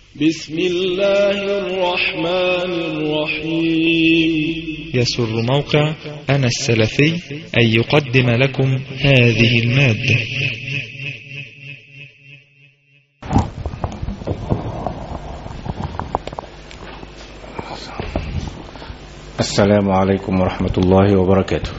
بسم الله الرحمن الرحيم يسر موقع أنا السلفي أن يقدم لكم هذه المادة السلام عليكم ورحمة الله وبركاته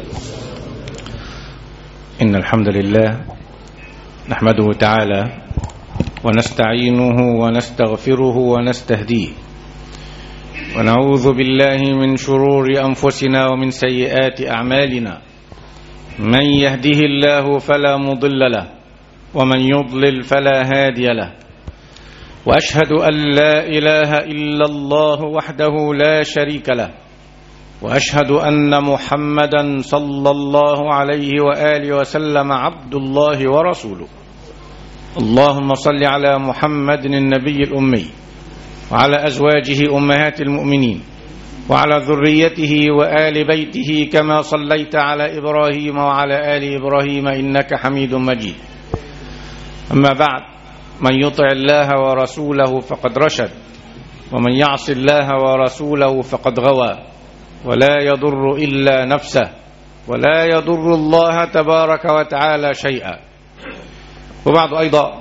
إن الحمد لله نحمده تعالى ونستعينه ونستغفره ونستهديه ونعوذ بالله من شرور أنفسنا ومن سيئات أعمالنا من يهده الله فلا مضل له ومن يضلل فلا هادي له وأشهد أن لا إله إلا الله وحده لا شريك له واشهد ان محمدا صلى الله عليه واله وسلم عبد الله ورسوله اللهم صل على محمد النبي الامي وعلى ازواجه امهات المؤمنين وعلى ذريته وال بيته كما صليت على ابراهيم وعلى ال ابراهيم انك حميد مجيد اما بعد من يطع الله ورسوله فقد رشد ومن يعص الله ورسوله فقد غوى ولا يضر إلا نفسه ولا يضر الله تبارك وتعالى شيئا وبعد أيضا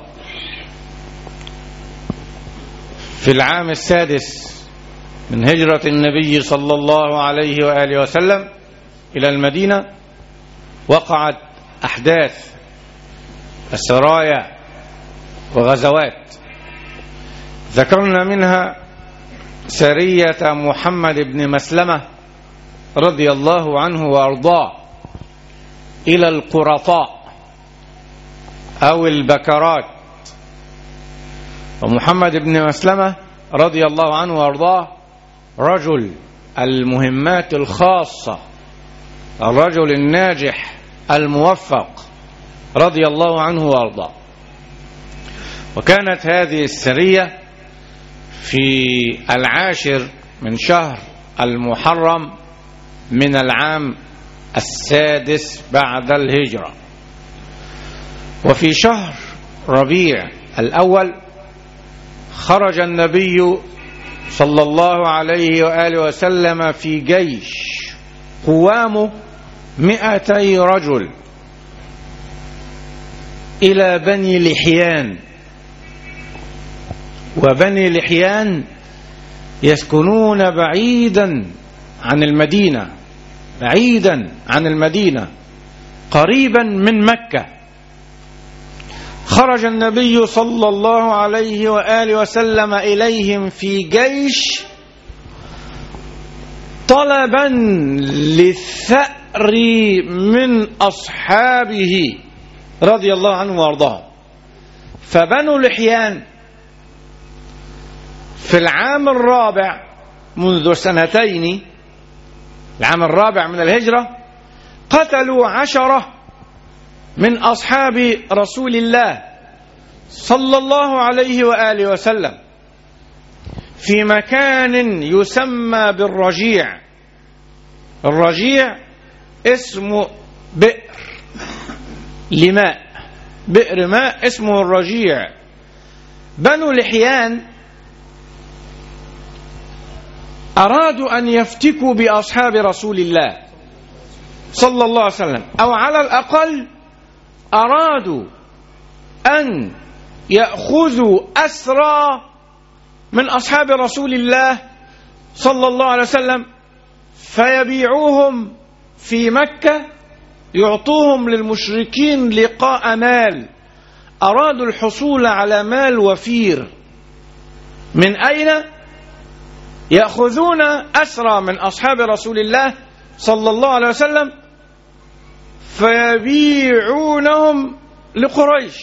في العام السادس من هجرة النبي صلى الله عليه وآله وسلم إلى المدينة وقعت أحداث السرايا وغزوات ذكرنا منها سرية محمد بن مسلمة رضي الله عنه وارضاه الى القرطاء او البكرات ومحمد بن مسلمه رضي الله عنه وارضاه رجل المهمات الخاصه الرجل الناجح الموفق رضي الله عنه وارضاه وكانت هذه السريه في العاشر من شهر المحرم من العام السادس بعد الهجرة وفي شهر ربيع الأول خرج النبي صلى الله عليه وآله وسلم في جيش قوامه مئتي رجل إلى بني لحيان وبني لحيان يسكنون بعيدا عن المدينة بعيدا عن المدينة قريبا من مكة خرج النبي صلى الله عليه وآله وسلم إليهم في جيش طلبا للثأر من أصحابه رضي الله عنه وارضاه فبنو لحيان في العام الرابع منذ سنتين العام الرابع من الهجرة قتلوا عشرة من أصحاب رسول الله صلى الله عليه وآله وسلم في مكان يسمى بالرجيع الرجيع اسمه بئر لماء بئر ماء اسمه الرجيع بنو لحيان أرادوا أن يفتكوا بأصحاب رسول الله صلى الله عليه وسلم أو على الأقل أرادوا أن يأخذوا أسرى من أصحاب رسول الله صلى الله عليه وسلم فيبيعوهم في مكة يعطوهم للمشركين لقاء مال أرادوا الحصول على مال وفير من أين؟ ياخذون اسرى من اصحاب رسول الله صلى الله عليه وسلم فيبيعونهم لقريش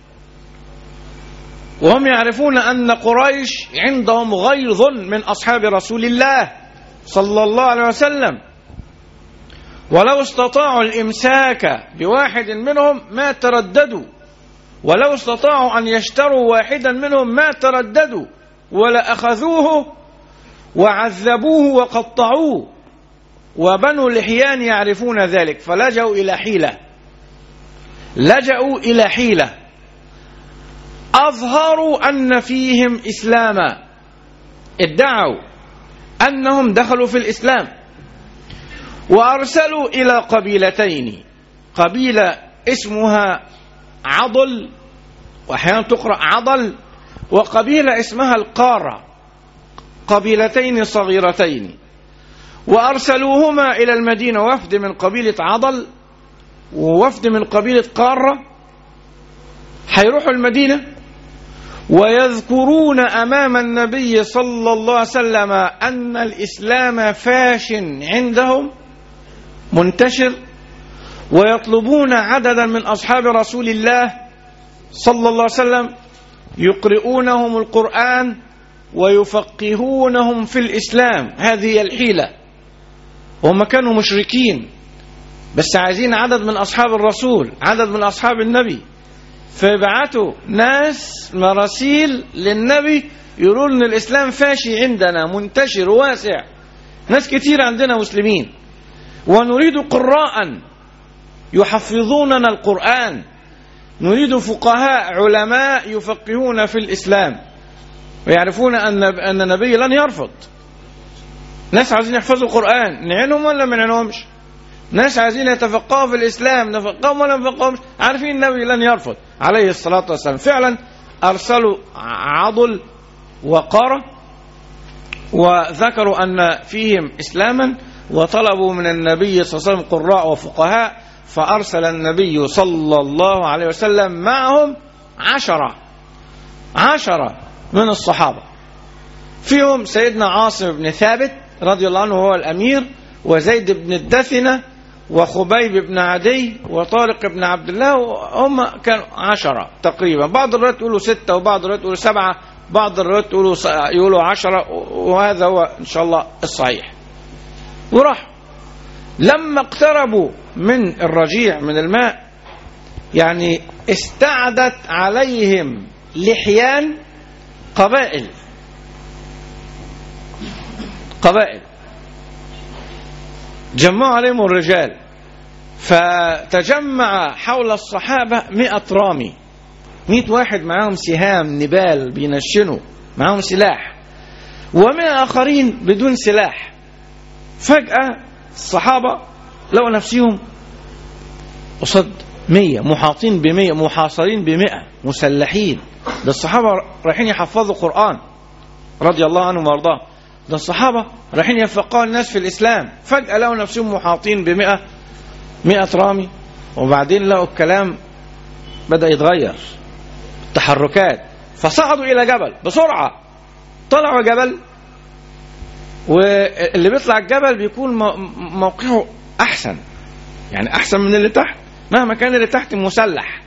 وهم يعرفون ان قريش عندهم غيظ من اصحاب رسول الله صلى الله عليه وسلم ولو استطاعوا الامساك بواحد منهم ما ترددوا ولو استطاعوا ان يشتروا واحدا منهم ما ترددوا ولاخذوه وعذبوه وقطعوه وبنو لحيان يعرفون ذلك فلجأوا إلى حيلة لجأوا إلى حيلة أظهروا أن فيهم إسلاما ادعوا أنهم دخلوا في الإسلام وأرسلوا إلى قبيلتين قبيلة اسمها عضل وأحيانا تقرأ عضل وقبيلة اسمها القارة قبيلتين صغيرتين وأرسلوهما إلى المدينة وفد من قبيلة عضل ووفد من قبيلة قارة هيروحوا المدينة ويذكرون أمام النبي صلى الله عليه وسلم أن الإسلام فاش عندهم منتشر ويطلبون عددا من أصحاب رسول الله صلى الله عليه وسلم يقرؤونهم القرآن ويفقهونهم في الإسلام هذه الحيلة وهم كانوا مشركين بس عايزين عدد من أصحاب الرسول عدد من أصحاب النبي فيبعتوا ناس مراسيل للنبي يقولوا ان الاسلام فاشي عندنا منتشر واسع ناس كتير عندنا مسلمين ونريد قراء يحفظوننا القران نريد فقهاء علماء يفقهون في الاسلام ويعرفون ان ان النبي لن يرفض ناس عايزين يحفظوا القران نعينهم ولا ما نعينهمش ناس عايزين يتفقهوا في الاسلام نفقههم ولا ما نفقهمش عارفين النبي لن يرفض عليه الصلاه والسلام فعلا ارسلوا عضل وقاره وذكروا ان فيهم اسلاما وطلبوا من النبي صلى الله عليه وسلم قراء وفقهاء فارسل النبي صلى الله عليه وسلم معهم عشره عشره من الصحابه فيهم سيدنا عاصم بن ثابت رضي الله عنه هو الامير وزيد بن الدثنه وخبيب بن عدي وطارق بن عبد الله هم كانوا عشرة تقريبا بعض الروايات يقولوا ستة وبعض الروايات يقولوا سبعة بعض الروايات يقولوا يقولوا عشرة وهذا هو إن شاء الله الصحيح وراحوا لما اقتربوا من الرجيع من الماء يعني استعدت عليهم لحيان قبائل قبائل جمعوا عليهم الرجال فتجمع حول الصحابة مئة رامي مئة واحد معاهم سهام نبال بينشنوا معاهم سلاح ومئة آخرين بدون سلاح فجأة الصحابة لقوا نفسهم قصاد مية محاطين بمية محاصرين بمئة مسلحين ده الصحابة رايحين يحفظوا قرآن رضي الله عنهم وارضاه ده الصحابة رايحين يفقهوا الناس في الإسلام فجأة لقوا نفسهم محاطين بمئة مئة رامي وبعدين لقوا الكلام بدأ يتغير تحركات فصعدوا إلى جبل بسرعة طلعوا جبل واللي بيطلع الجبل بيكون موقعه أحسن يعني أحسن من اللي تحت مهما كان اللي تحت مسلح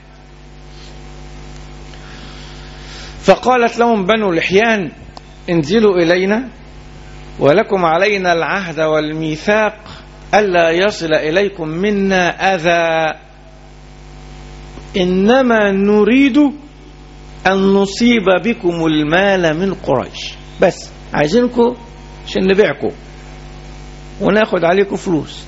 فقالت لهم بنو لحيان انزلوا إلينا ولكم علينا العهد والميثاق ألا يصل إليكم منا أذى إنما نريد أن نصيب بكم المال من قريش بس عايزينكم عشان نبيعكم وناخد عليكم فلوس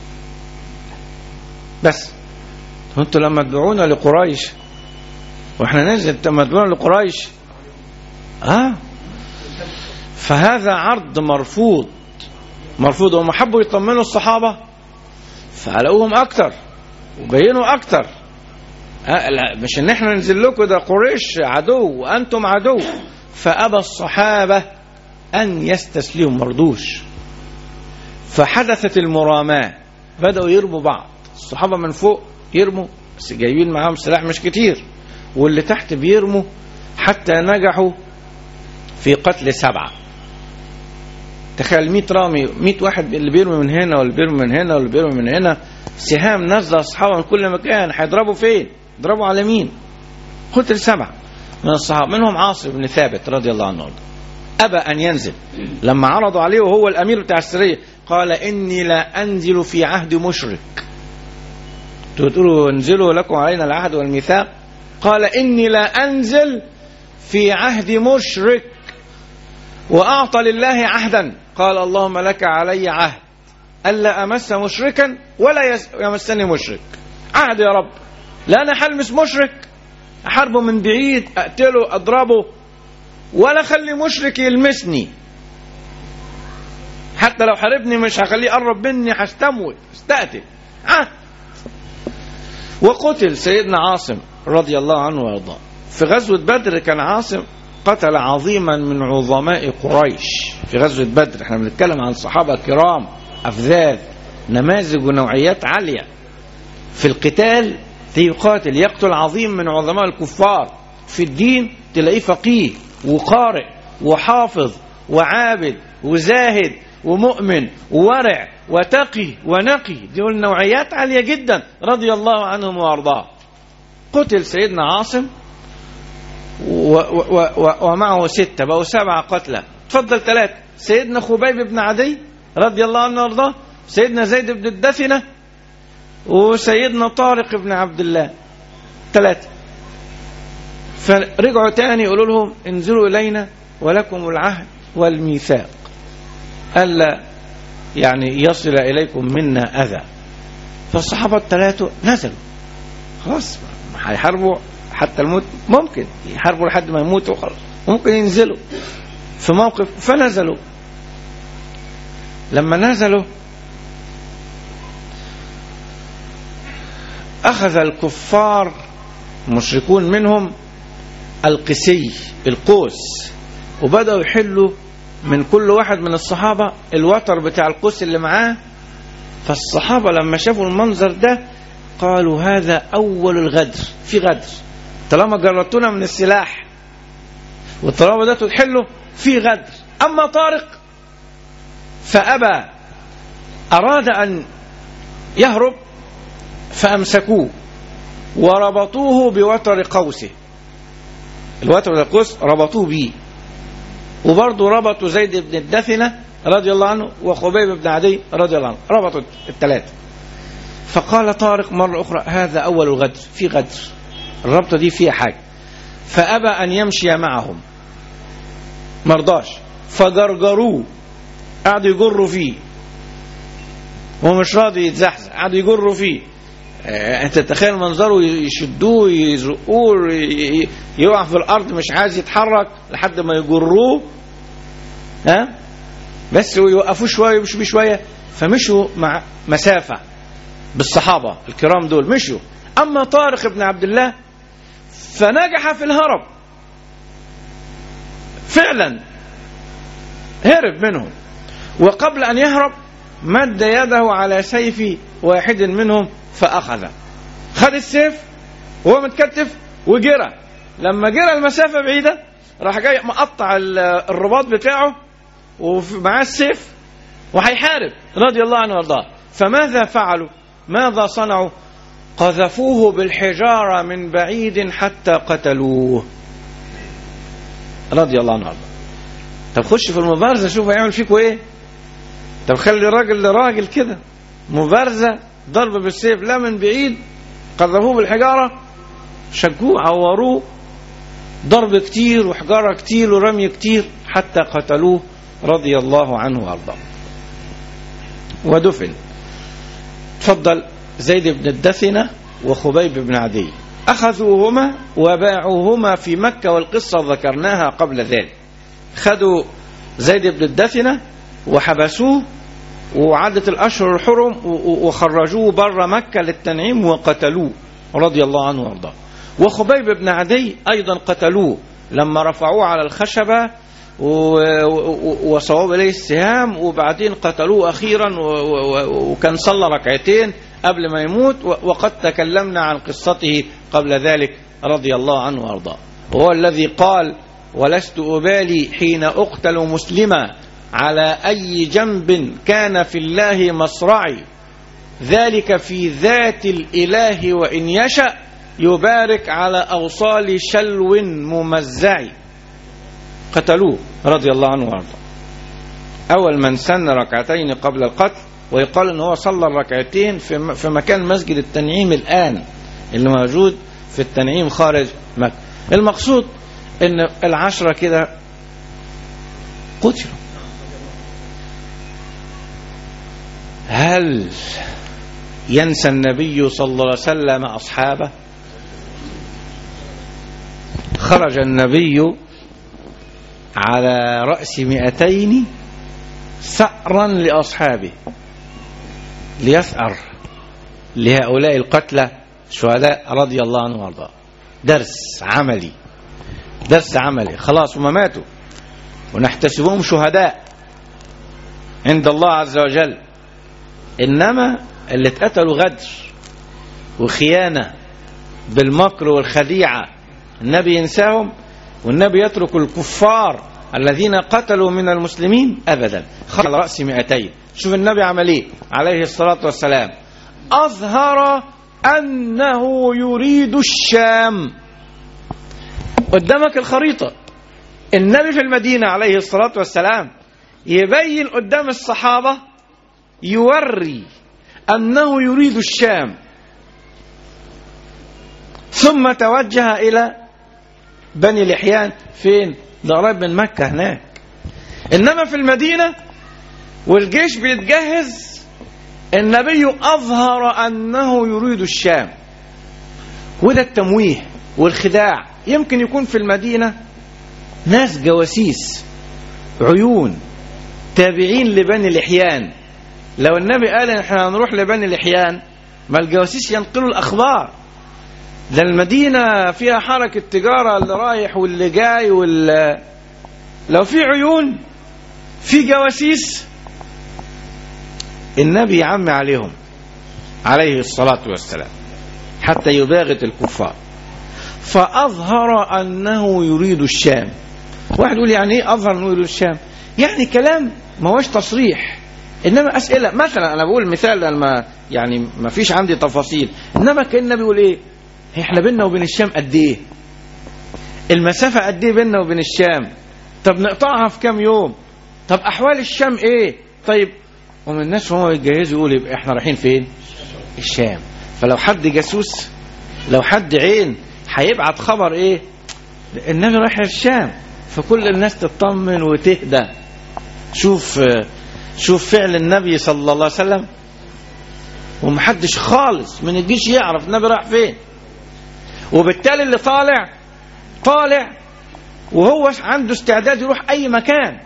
بس انتوا لما تبيعونا لقريش واحنا ننزل لما تبيعونا لقريش اه فهذا عرض مرفوض مرفوض هم حبوا يطمنوا الصحابة فعلقوهم أكتر وبينوا أكتر أه لا مش ان احنا ننزل لكم ده قريش عدو وانتم عدو فابى الصحابه ان يستسلموا مرضوش فحدثت المراماه بداوا يرموا بعض الصحابه من فوق يرموا بس جايبين معاهم سلاح مش كتير واللي تحت بيرموا حتى نجحوا في قتل سبعه تخيل 100 رامي 100 واحد اللي بيرمي من هنا واللي بيرمي من هنا واللي بيرمي من هنا سهام نازله اصحابها من كل مكان هيضربوا فين؟ يضربوا على مين؟ قتل سبعه من الصحابه منهم عاصم بن ثابت رضي الله عنه ابى ان ينزل لما عرضوا عليه وهو الامير بتاع السريه قال اني لا انزل في عهد مشرك تقولوا انزلوا لكم علينا العهد والميثاق قال اني لا انزل في عهد مشرك واعطى لله عهدا قال اللهم لك علي عهد الا امس مشركا ولا يمسني مشرك عهد يا رب لا انا حلمس مشرك احاربه من بعيد اقتله اضربه ولا اخلي مشرك يلمسني حتى لو حاربني مش هخليه يقرب مني هستموت استقتل عهد وقتل سيدنا عاصم رضي الله عنه وارضاه في غزوة بدر كان عاصم قتل عظيما من عظماء قريش في غزوة بدر احنا بنتكلم عن صحابة كرام أفذاذ نماذج ونوعيات عالية في القتال يقاتل يقتل عظيم من عظماء الكفار في الدين تلاقيه فقيه وقارئ وحافظ وعابد وزاهد ومؤمن وورع وتقي ونقي دول نوعيات عالية جدا رضي الله عنهم وارضاه قتل سيدنا عاصم و و و ومعه ستة بقوا سبعة قتلى تفضل ثلاثة سيدنا خبيب بن عدي رضي الله عنه وارضاه سيدنا زيد بن الدثنة وسيدنا طارق بن عبد الله ثلاثة فرجعوا تاني يقولوا لهم انزلوا إلينا ولكم العهد والميثاق ألا يعني يصل إليكم منا أذى فالصحابة الثلاثة نزلوا خلاص هيحاربوا حتى الموت ممكن يحاربوا لحد ما يموتوا خلاص ممكن ينزلوا في موقف فنزلوا لما نزلوا أخذ الكفار مشركون منهم القسي القوس وبدأوا يحلوا من كل واحد من الصحابة الوتر بتاع القوس اللي معاه فالصحابة لما شافوا المنظر ده قالوا هذا أول الغدر في غدر طالما جردتونا من السلاح وطالما بدأتوا تحلوا في غدر أما طارق فأبى أراد أن يهرب فأمسكوه وربطوه بوتر قوسه الوتر القوس ربطوه بيه وبرضه ربطوا زيد بن الدثنة رضي الله عنه وخبيب بن عدي رضي الله عنه ربطوا الثلاثة فقال طارق مرة أخرى هذا أول الغدر في غدر الربطة دي فيها حاجة فأبى أن يمشي معهم مرضاش فجرجروه قعدوا يجروا فيه هو مش راضي يتزحزح قعدوا يجروا فيه آه، انت تتخيل منظره يشدوه يزقوه ي- يقع في الارض مش عايز يتحرك لحد ما يجروه ها بس ويوقفوه شويه ويمشوا بيه شويه فمشوا مع مسافه بالصحابه الكرام دول مشوا اما طارق بن عبد الله فنجح في الهرب فعلا هرب منهم وقبل ان يهرب مد يده على سيف واحد منهم فاخذه خد السيف وهو متكتف وجرى لما جرى المسافه بعيده راح جاي مقطع ال- الرباط بتاعه ومعاه السيف وهيحارب رضي الله عنه وارضاه فماذا فعلوا ماذا صنعوا قذفوه بالحجاره من بعيد حتى قتلوه رضي الله عنه وارضاه طب خش في المبارزه شوف هيعمل فيكوا ايه طب خلي الراجل ده راجل كده مبارزه ضرب بالسيف لا من بعيد قذفوه بالحجاره شجوه عوروه ضرب كتير وحجاره كتير ورمي كتير حتى قتلوه رضي الله عنه وارضاه ودفن تفضل زيد بن الدثنه وخبيب بن عدي اخذوهما وباعوهما في مكه والقصه ذكرناها قبل ذلك خدوا زيد بن الدثنه وحبسوه وعدت الأشهر الحرم و- و- وخرجوه بره مكة للتنعيم وقتلوه رضي الله عنه وارضاه وخبيب بن عدي أيضا قتلوه لما رفعوه على الخشبة و- و- وصواب إليه السهام وبعدين قتلوه أخيرا و- و- وكان صلى ركعتين قبل ما يموت و- وقد تكلمنا عن قصته قبل ذلك رضي الله عنه وارضاه وهو الذي قال ولست أبالي حين أقتل مسلما على أي جنب كان في الله مصرعي ذلك في ذات الإله وإن يشأ يبارك على أوصال شلو ممزع قتلوه رضي الله عنه وارضاه أول من سن ركعتين قبل القتل ويقال ان هو صلى الركعتين في في مكان مسجد التنعيم الآن اللي موجود في التنعيم خارج مكة المقصود ان العشرة كده قتلوا هل ينسى النبي صلى الله عليه وسلم أصحابه خرج النبي على رأس مئتين ثأرا لأصحابه ليثأر لهؤلاء القتلى الشهداء رضي الله عنهم وارضاه درس عملي درس عملي خلاص هم ماتوا ونحتسبهم شهداء عند الله عز وجل إنما اللي اتقتلوا غدر وخيانة بالمكر والخديعة النبي ينساهم والنبي يترك الكفار الذين قتلوا من المسلمين أبدا خلى على رأس مئتين شوف النبي عمل ايه عليه الصلاة والسلام أظهر أنه يريد الشام قدامك الخريطة النبي في المدينة عليه الصلاة والسلام يبين قدام الصحابة يوري أنه يريد الشام ثم توجه إلى بني لحيان فين ده قريب من مكة هناك إنما في المدينة والجيش بيتجهز النبي أظهر أنه يريد الشام وده التمويه والخداع يمكن يكون في المدينة ناس جواسيس عيون تابعين لبني لحيان لو النبي قال ان احنا هنروح لبني لحيان ما الجواسيس ينقلوا الاخبار ده المدينة فيها حركة تجارة اللي رايح واللي جاي واللي لو في عيون في جواسيس النبي يعمي عليهم عليه الصلاة والسلام حتى يباغت الكفار فأظهر أنه يريد الشام واحد يقول يعني ايه أظهر أنه يريد الشام يعني كلام ما هوش تصريح إنما أسئلة مثلا أنا بقول مثال لما يعني ما فيش عندي تفاصيل إنما كان النبي يقول إيه احنا بيننا وبين الشام قد ايه المسافة قد ايه بيننا وبين الشام طب نقطعها في كام يوم طب احوال الشام ايه طيب ومن الناس وهم يتجهزوا يقول يبقى احنا رايحين فين الشام فلو حد جاسوس لو حد عين هيبعت خبر ايه النبي رايح الشام فكل الناس تطمن وتهدى شوف شوف فعل النبي صلى الله عليه وسلم ومحدش خالص من الجيش يعرف النبي رايح فين وبالتالي اللي طالع طالع وهو عنده استعداد يروح اي مكان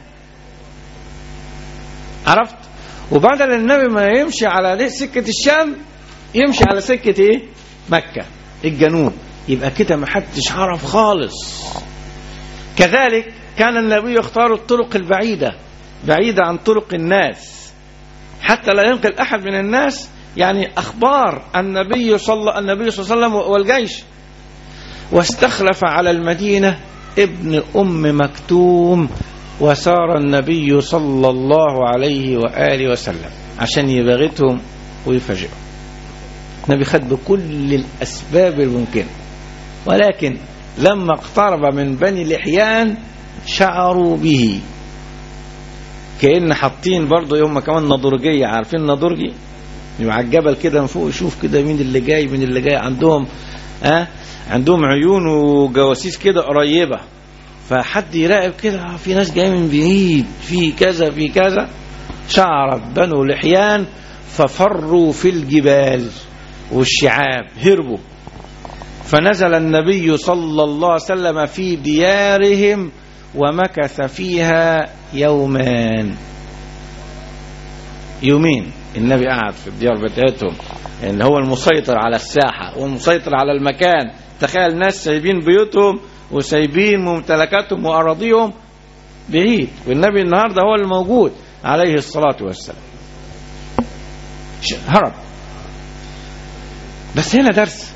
عرفت وبدل النبي ما يمشي على سكة الشام يمشي على سكة ايه مكة الجنوب يبقى كده ما حدش عرف خالص كذلك كان النبي يختار الطرق البعيدة بعيدة عن طرق الناس حتى لا ينقل أحد من الناس يعني أخبار النبي صلى النبي صلى الله عليه وسلم والجيش واستخلف على المدينة ابن أم مكتوم وسار النبي صلى الله عليه وآله وسلم عشان يباغتهم ويفاجئهم النبي خد بكل الأسباب الممكنة ولكن لما اقترب من بني لحيان شعروا به كأن حاطين برضه يوم كمان نضرجية عارفين نضرجي على الجبل كده من فوق يشوف كده مين اللي جاي مين اللي جاي عندهم ها أه؟ عندهم عيون وجواسيس كده قريبة فحد يراقب كده في ناس جايه من بعيد في كذا في كذا شعرت بنو لحيان ففروا في الجبال والشعاب هربوا فنزل النبي صلى الله عليه وسلم في ديارهم ومكث فيها يومان يومين النبي قعد في الديار بتاعتهم اللي هو المسيطر على الساحة والمسيطر على المكان تخيل ناس سايبين بيوتهم وسايبين ممتلكاتهم وأراضيهم بعيد والنبي النهاردة هو الموجود عليه الصلاة والسلام هرب بس هنا درس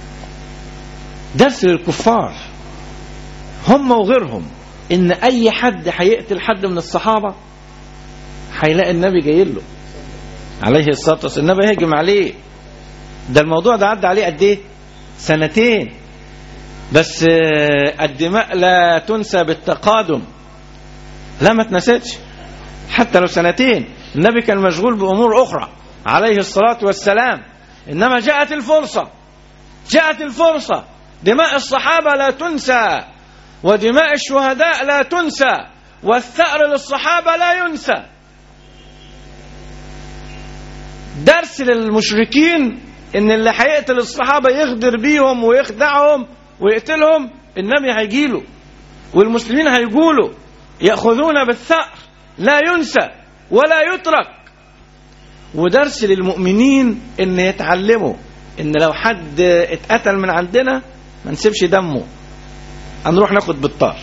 درس للكفار هم وغيرهم ان اي حد هيقتل حد من الصحابة هيلاقي النبي جاي له عليه الصلاة والسلام النبي هيهجم عليه ده الموضوع ده عدى عليه قد ايه سنتين بس الدماء لا تنسى بالتقادم لا ما تنسيتش حتى لو سنتين النبي كان مشغول بأمور أخرى عليه الصلاة والسلام إنما جاءت الفرصة جاءت الفرصة دماء الصحابة لا تنسى ودماء الشهداء لا تنسى والثأر للصحابة لا ينسى درس للمشركين ان اللي هيقتل الصحابة يغدر بيهم ويخدعهم ويقتلهم النبي هيجيله والمسلمين هيقولوا يأخذون بالثأر لا ينسى ولا يترك ودرس للمؤمنين ان يتعلموا ان لو حد اتقتل من عندنا ما نسيبش دمه هنروح ناخد بالطار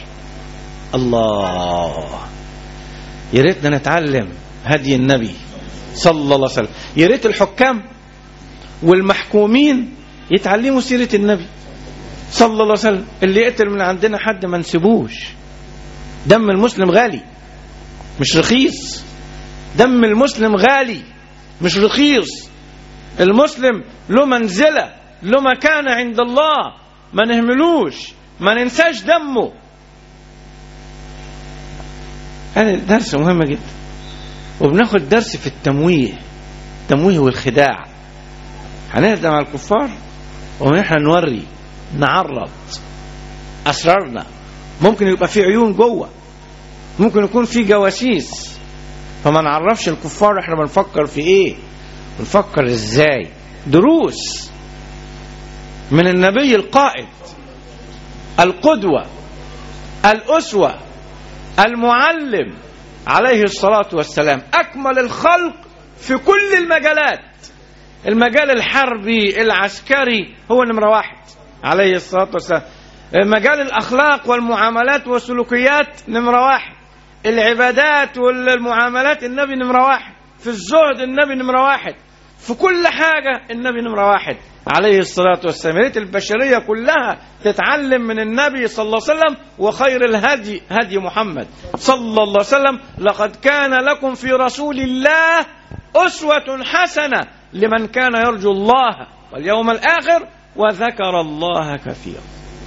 الله يا ريتنا نتعلم هدي النبي صلى الله عليه وسلم يا ريت الحكام والمحكومين يتعلموا سيرة النبي صلى الله عليه وسلم اللي يقتل من عندنا حد ما نسيبوش دم المسلم غالي مش رخيص دم المسلم غالي مش رخيص المسلم له منزلة له مكانة عند الله ما نهملوش ما ننساش دمه هذا درس مهم جدا وبناخد درس في التمويه التمويه والخداع هنهدى مع الكفار ونحن نوري نعرض أسرارنا ممكن يبقى في عيون جوه ممكن يكون في جواسيس فما نعرفش الكفار احنا بنفكر في ايه بنفكر ازاي دروس من النبي القائد القدوة الأسوة المعلم عليه الصلاة والسلام أكمل الخلق في كل المجالات المجال الحربي العسكري هو نمرة واحد عليه الصلاة والسلام مجال الأخلاق والمعاملات والسلوكيات نمرة واحد العبادات والمعاملات النبي نمرة واحد في الزهد النبي نمرة واحد في كل حاجة النبي نمرة واحد عليه الصلاة والسلام ريت البشرية كلها تتعلم من النبي صلى الله عليه وسلم وخير الهدي هدي محمد صلى الله عليه وسلم لقد كان لكم في رسول الله أسوة حسنة لمن كان يرجو الله واليوم الآخر وذكر الله كثيرا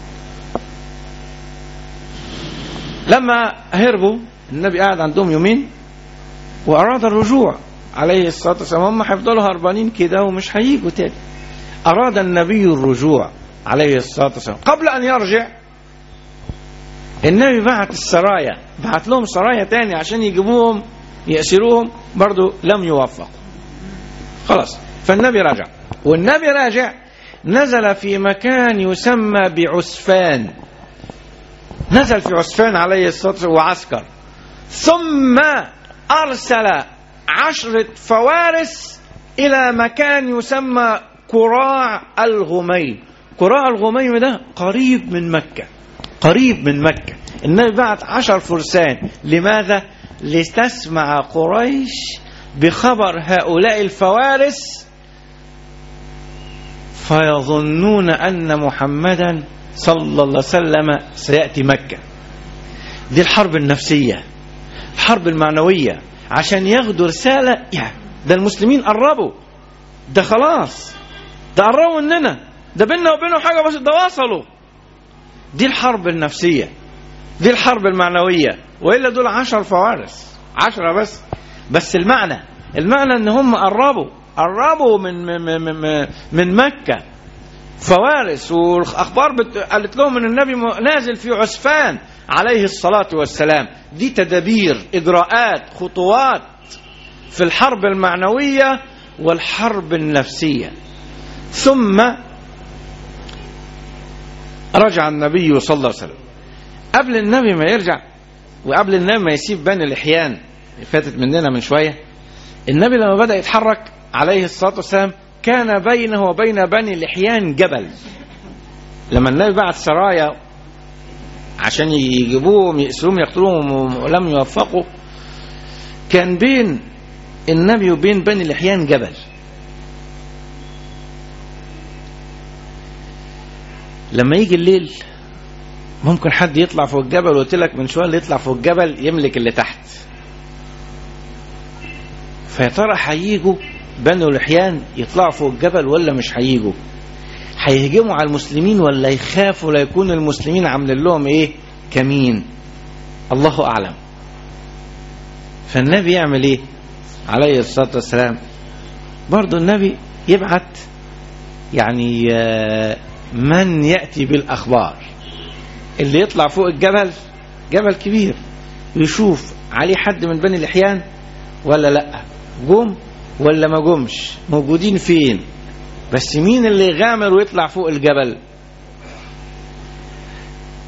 لما هربوا النبي قعد عندهم يومين وأراد الرجوع عليه الصلاة والسلام هم هيفضلوا هربانين كده ومش هيجوا تاني أراد النبي الرجوع عليه الصلاة والسلام قبل أن يرجع النبي بعت السرايا بعت لهم سرايا تاني عشان يجيبوهم يأسروهم برضو لم يوفقوا خلاص فالنبي رجع والنبي راجع نزل في مكان يسمى بعسفان نزل في عسفان عليه الصلاة والسلام وعسكر ثم أرسل عشرة فوارس إلى مكان يسمى كراع الغميم كراع الغميم ده قريب من مكة قريب من مكة النبي بعت عشر فرسان لماذا لتسمع قريش بخبر هؤلاء الفوارس فيظنون أن محمدا صلى الله عليه وسلم سيأتي مكة دي الحرب النفسية الحرب المعنوية عشان ياخدوا رسالة يعني ده المسلمين قربوا ده خلاص ده قربوا مننا ده بيننا وبينهم حاجة بس ده وصلوا دي الحرب النفسية دي الحرب المعنوية وإلا دول عشر فوارس عشرة بس بس المعنى المعنى ان هم قربوا قربوا من من من, من مكة فوارس والاخبار بت... قالت لهم ان النبي نازل في عسفان عليه الصلاة والسلام دي تدابير اجراءات خطوات في الحرب المعنوية والحرب النفسية ثم رجع النبي صلى الله عليه وسلم قبل النبي ما يرجع وقبل النبي ما يسيب بني الإحيان اللي فاتت مننا من شوية النبي لما بدأ يتحرك عليه الصلاة والسلام كان بينه وبين بني الإحيان جبل لما النبي بعت سرايا عشان يجيبوهم يأسروهم يقتلوهم ولم يوفقوا كان بين النبي وبين بني الإحيان جبل لما يجي الليل ممكن حد يطلع فوق الجبل وقلت لك من شويه اللي يطلع فوق الجبل يملك اللي تحت فيا ترى هيجوا بنو الحيان يطلعوا فوق الجبل ولا مش هيجوا هيهجموا على المسلمين ولا يخافوا لا يكون المسلمين عاملين لهم ايه كمين الله اعلم فالنبي يعمل ايه عليه الصلاه والسلام برضه النبي يبعت يعني من ياتي بالاخبار اللي يطلع فوق الجبل جبل كبير يشوف عليه حد من بني الإحيان ولا لا جم ولا ما جمش موجودين فين بس مين اللي يغامر ويطلع فوق الجبل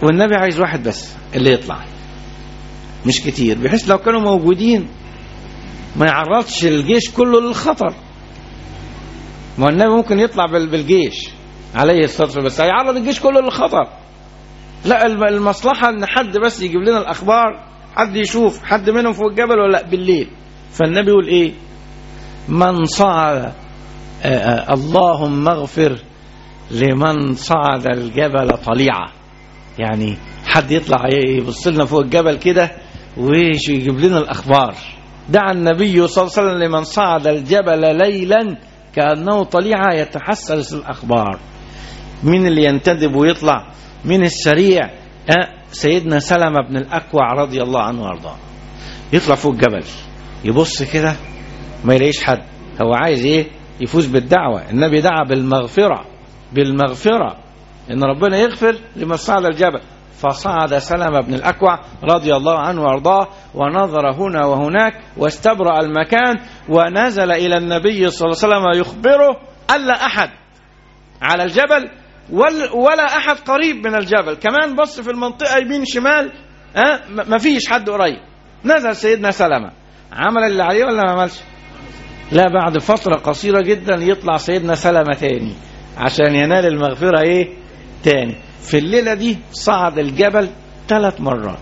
والنبي عايز واحد بس اللي يطلع مش كتير بحيث لو كانوا موجودين ما يعرضش الجيش كله للخطر ما هو النبي ممكن يطلع بال- بالجيش عليه الصلاة والسلام بس هيعرض الجيش كله للخطر لا الم- المصلحة ان حد بس يجيب لنا الاخبار حد يشوف حد منهم فوق الجبل ولا لأ بالليل فالنبي يقول ايه من صعد آه، آه، اللهم اغفر لمن صعد الجبل طليعة يعني حد يطلع يبص لنا فوق الجبل كده ويجيب لنا الاخبار دعا النبي صلى الله عليه وسلم لمن صعد الجبل ليلا كانه طليعه يتحسس الاخبار مين اللي ينتدب ويطلع مين السريع أه سيدنا سلمة بن الأكوع رضي الله عنه وارضاه يطلع فوق الجبل يبص كده ما يلاقيش حد هو عايز ايه يفوز بالدعوة النبي دعا بالمغفرة بالمغفرة ان ربنا يغفر لمن صعد الجبل فصعد سلمة بن الأكوع رضي الله عنه وارضاه ونظر هنا وهناك واستبرأ المكان ونزل إلى النبي صلى الله عليه وسلم يخبره ألا أحد على الجبل ول- ولا أحد قريب من الجبل كمان بص في المنطقة يمين شمال أه ما فيش حد قريب نزل سيدنا سلمة عمل اللي عليه ولا ما عملش لا بعد فترة قصيرة جدا يطلع سيدنا سلمة تاني عشان ينال المغفرة ايه تاني في الليلة دي صعد الجبل ثلاث مرات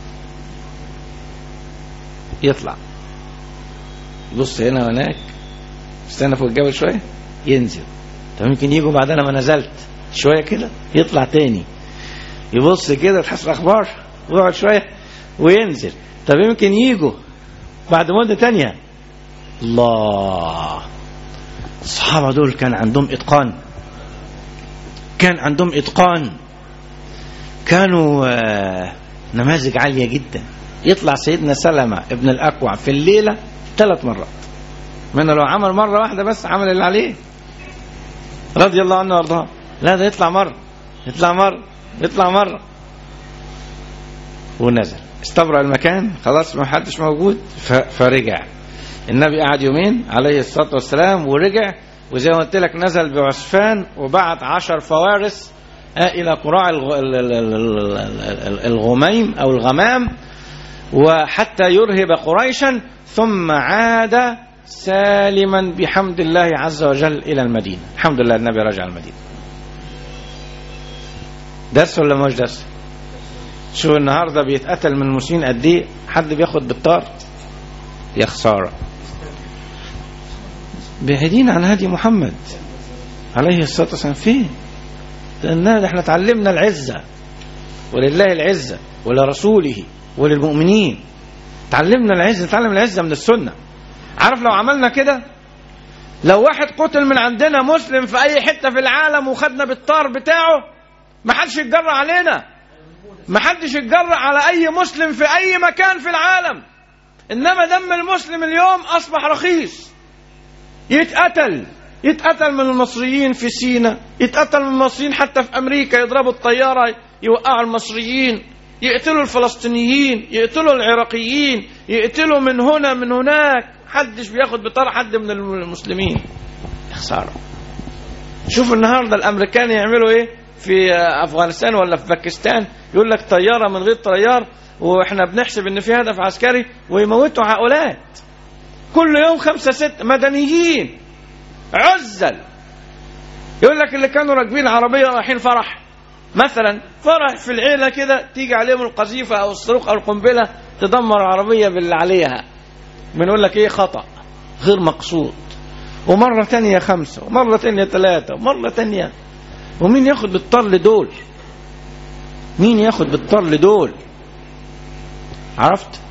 يطلع يبص هنا وهناك استنى فوق الجبل شوية ينزل طب يمكن يجوا بعد انا ما نزلت شوية كده يطلع تاني يبص كده تحس الاخبار ويقعد شوية وينزل طب يمكن يجوا بعد مدة تانية الله الصحابة دول كان عندهم إتقان كان عندهم إتقان كانوا آه، نماذج عالية جدا يطلع سيدنا سلمة ابن الأكوع في الليلة ثلاث مرات من لو عمل مرة واحدة بس عمل اللي عليه رضي الله عنه وارضاه لا ده يطلع مرة يطلع مرة يطلع مرة ونزل استبرأ المكان خلاص ما حدش موجود ف- فرجع النبي قعد يومين عليه الصلاة والسلام ورجع وزي ما قلت لك نزل بعسفان وبعت عشر فوارس آه، إلى قراع الغ- ال- ال- ال- ال- ال- الغميم أو الغمام وحتى يرهب قريشا ثم عاد سالما بحمد الله عز وجل إلى المدينة الحمد لله النبي رجع المدينة درس ولا مش درس شو النهارده بيتقتل من المسلمين قد ايه حد بياخد بالطار يا خساره بعيدين عن هدي محمد عليه الصلاه والسلام فين لان احنا اتعلمنا العزه ولله العزه ولرسوله وللمؤمنين تعلمنا العزه نتعلم العزه من السنه عارف لو عملنا كده لو واحد قتل من عندنا مسلم في اي حته في العالم وخدنا بالطار بتاعه ما حدش يتجرأ علينا ما حدش يتجرأ على اي مسلم في اي مكان في العالم انما دم المسلم اليوم اصبح رخيص يتقتل يتقتل من المصريين في سينا يتقتل من المصريين حتى في امريكا يضربوا الطياره يوقعوا المصريين يقتلوا الفلسطينيين يقتلوا العراقيين يقتلوا من هنا من هناك حدش بياخد بطار حد من المسلمين يا خساره شوف النهارده الامريكان يعملوا ايه في افغانستان ولا في باكستان يقول لك طياره من غير طيار واحنا بنحسب ان في هدف عسكري ويموتوا عقولات كل يوم خمسة ستة مدنيين عزل يقول لك اللي كانوا راكبين عربية رايحين فرح مثلا فرح في العيلة كده تيجي عليهم القذيفة أو الصاروخ أو القنبلة تدمر العربية باللي عليها بنقول لك إيه خطأ غير مقصود ومرة تانية خمسة ومرة تانية ثلاثة ومرة تانية ومين ياخد بالطر لدول مين ياخد بالطر لدول عرفت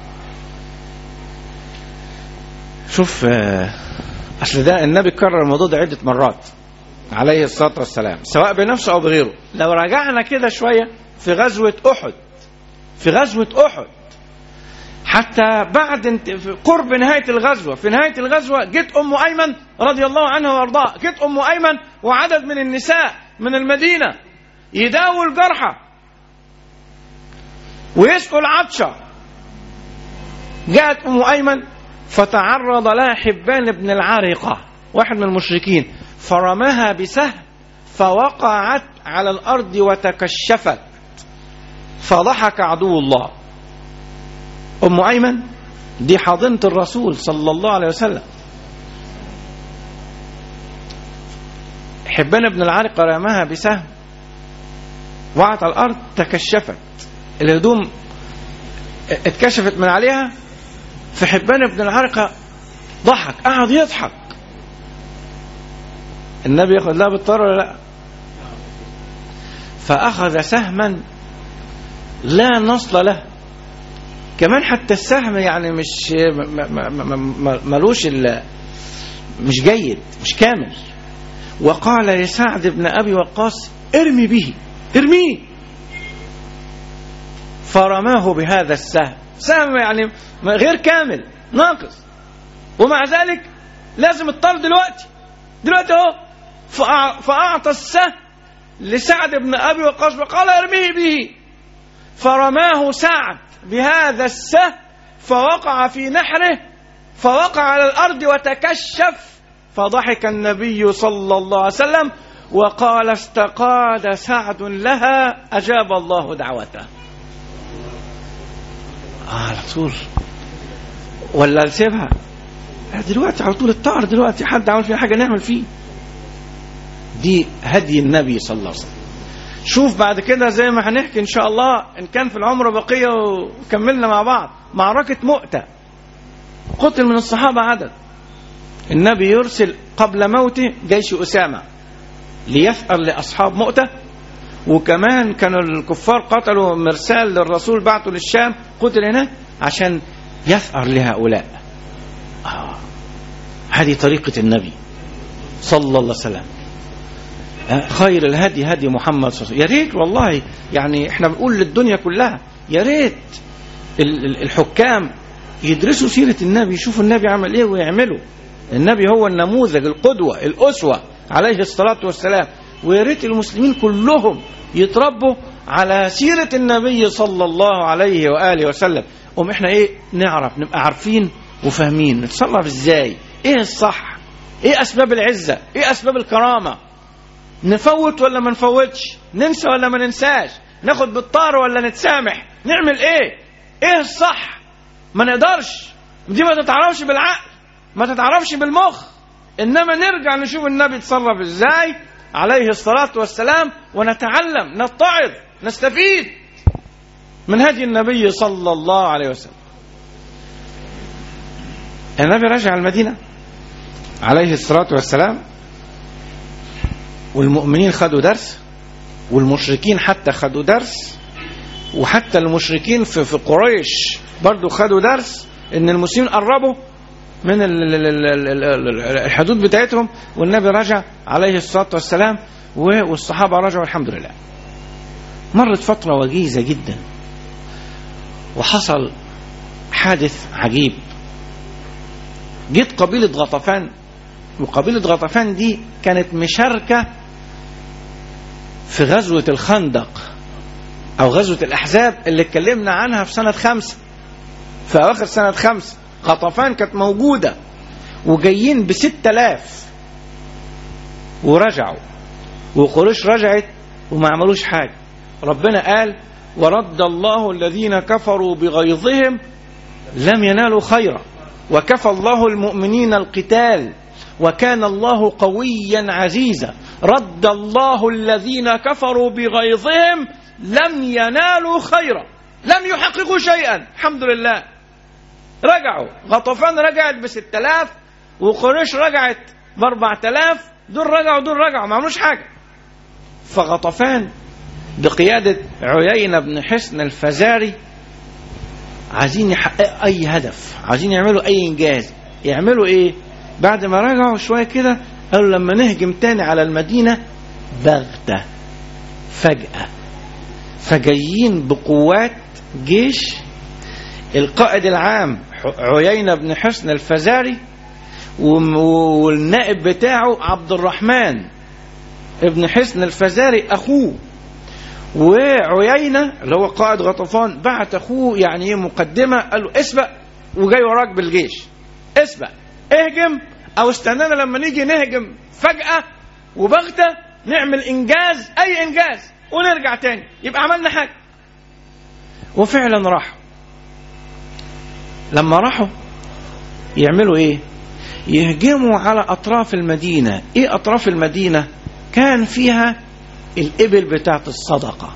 شوف آه، اصل ده النبي كرر الموضوع ده عده مرات عليه الصلاه والسلام سواء بنفسه او بغيره لو رجعنا كده شويه في غزوه احد في غزوه احد حتى بعد انت في قرب نهايه الغزوه في نهايه الغزوه جت ام ايمن رضي الله عنها وارضاها جت ام ايمن وعدد من النساء من المدينه يداووا الجرحى ويسقوا العطشه جاءت ام ايمن فتعرض لها حبان بن العارقه واحد من المشركين فرماها بسهم فوقعت على الارض وتكشفت فضحك عدو الله أم أيمن دي حاضنة الرسول صلى الله عليه وسلم حبان بن العرق رماها بسهم وقعت على الأرض تكشفت الهدوم اتكشفت من عليها فحبان بن العرقة ضحك قعد يضحك النبي ياخد لا بالطار ولا لا فأخذ سهما لا نصل له كمان حتى السهم يعني مش ملوش مش جيد مش كامل وقال لسعد بن أبي وقاص ارمي به ارميه فرماه بهذا السهم سهم يعني غير كامل ناقص ومع ذلك لازم الطرد دلوقتي دلوقتي اهو فأعطى السهم لسعد بن أبي وقاص وقال ارميه به فرماه سعد بهذا السهم فوقع في نحره فوقع على الأرض وتكشف فضحك النبي صلى الله عليه وسلم وقال استقاد سعد لها أجاب الله دعوته آه على طول ولا نسيبها دلوقتي على طول الطار دلوقتي حد عمل فيها حاجة نعمل فيه دي هدي النبي صلى الله عليه وسلم شوف بعد كده زي ما هنحكي ان شاء الله ان كان في العمر بقيه وكملنا مع بعض معركه مؤته قتل من الصحابه عدد النبي يرسل قبل موته جيش اسامه ليثأر لاصحاب مؤته وكمان كانوا الكفار قتلوا مرسال للرسول بعته للشام قتل هناك عشان يثأر لهؤلاء آه. هذه طريقه النبي صلى الله عليه وسلم خير الهدي هدي محمد صلى الله عليه وسلم يا ريت والله يعني احنا بنقول للدنيا كلها يا ريت الحكام يدرسوا سيرة النبي يشوفوا النبي عمل ايه ويعملوا النبي هو النموذج القدوة الأسوة عليه الصلاة والسلام ويا ريت المسلمين كلهم يتربوا على سيرة النبي صلى الله عليه وآله وسلم قوم احنا ايه نعرف نبقى عارفين وفاهمين نتصرف ازاي ايه الصح ايه اسباب العزة ايه اسباب الكرامة نفوت ولا ما نفوتش ننسى ولا ما ننساش ناخد بالطار ولا نتسامح نعمل ايه ايه الصح ما نقدرش دي ما تتعرفش بالعقل ما تتعرفش بالمخ انما نرجع نشوف النبي اتصرف ازاي عليه الصلاة والسلام ونتعلم نتعظ نستفيد من هدي النبي صلى الله عليه وسلم النبي رجع المدينة عليه الصلاة والسلام والمؤمنين خدوا درس والمشركين حتى خدوا درس وحتى المشركين في, في قريش برضو خدوا درس ان المسلمين قربوا من الحدود بتاعتهم والنبي رجع عليه الصلاة والسلام والصحابة رجعوا الحمد لله مرت فترة وجيزة جدا وحصل حادث عجيب جيت قبيلة غطفان وقبيلة غطفان دي كانت مشاركة في غزوة الخندق أو غزوة الأحزاب اللي اتكلمنا عنها في سنة خمسة في أواخر سنة خمسة غطفان كانت موجودة وجايين بستة آلاف ورجعوا وقريش رجعت وما عملوش حاجة ربنا قال ورد الله الذين كفروا بغيظهم لم ينالوا خيرا وكفى الله المؤمنين القتال وكان الله قويا عزيزا رد الله الذين كفروا بغيظهم لم ينالوا خيرا لم يحققوا شيئا الحمد لله رجعوا غطفان رجعت بستة آلاف وقريش رجعت بأربعة آلاف دول رجعوا دول رجعوا ما عملوش حاجة فغطفان بقيادة عيينة بن حسن الفزاري عايزين يحققوا أي هدف عايزين يعملوا أي إنجاز يعملوا إيه بعد ما رجعوا شوية كده قالوا لما نهجم تاني على المدينة بغتة فجأة فجايين بقوات جيش القائد العام عيينة بن حسن الفزاري والنائب بتاعه عبد الرحمن ابن حسن الفزاري أخوه وعيينة اللي هو قائد غطفان بعت أخوه يعني مقدمة قال له اسبق وجاي وراك بالجيش اسبق اهجم او استنانا لما نيجي نهجم فجأة وبغتة نعمل انجاز اي انجاز ونرجع تاني يبقى عملنا حاجة وفعلا راحوا لما راحوا يعملوا ايه يهجموا على اطراف المدينه ايه اطراف المدينه كان فيها الابل بتاعت الصدقه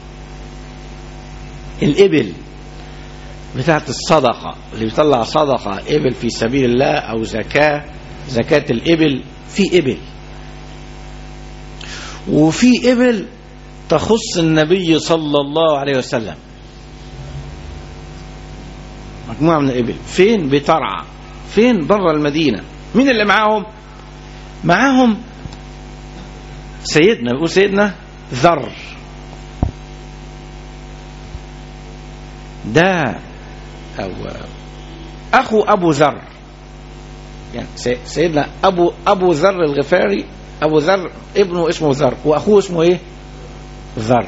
الابل بتاعت الصدقه اللي بيطلع صدقه ابل في سبيل الله او زكاه زكاه الابل في ابل وفي ابل تخص النبي صلى الله عليه وسلم مجموعه من الابل فين بترعى فين بره المدينه مين اللي معاهم معاهم سيدنا بيقول سيدنا ذر ده أو أخو أبو ذر يعني سي- سيدنا أبو أبو ذر الغفاري أبو ذر ابنه اسمه ذر وأخوه اسمه إيه؟ ذر